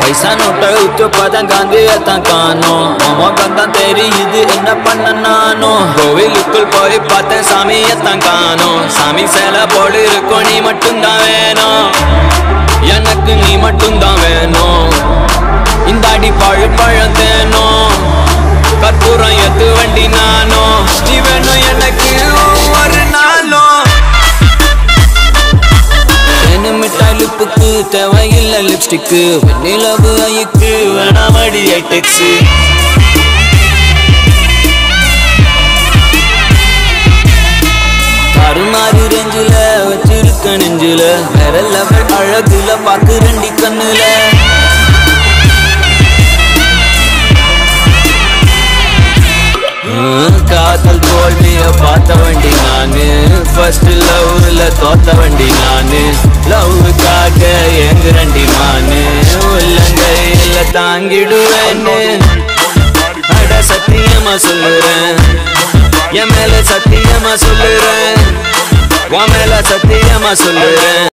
பைசா நோட்டை உத்து பதம் காந்தியத்தான் காணோம் மோகம் தான் தெரியுது என்ன பண்ண நானும் கோவிலுக்குள் போய் பார்த்தேன் சாமியத்தான் காணோம் சாமி சேலை போடு இருக்கும் நீ மட்டும்தான் வேணும் எனக்கு நீ மட்டும்தான் வேணும் இந்த அடி பழு பழத்தேனும் கற்பூரம் எத்து வண்டி நானும் நீ வேணும் எனக்கு ஒரு நாளும் என்ன மிட்டாய் லிப்புக்கு தேவையில்லை லிப்ஸ்டிக்கு வெண்ணிலவு ஐக்கு வேணாமடி ஐடெக்ஸு கருமாறு ரெஞ்சில வச்சிருக்க நெஞ்சில வேற லெவல் அழகுல பாக்கு ரெண்டி கண்ணுல ஹம், காதல் தோல்விய பார்த்த வண்டி நானு ஃபர்ஸ்ட் லவ்ல தோத்த வண்டி நானு லவ்வுக்காக ஏங்குறண்டி மானு உள்ளங்கையில தாங்கிடுவேன்னு அட சத்தியமா சொல்லுறேன் என் மேல சத்தியமா சொல்லுறேன் உன் மேல சத்தியமா சொல்லுறேன்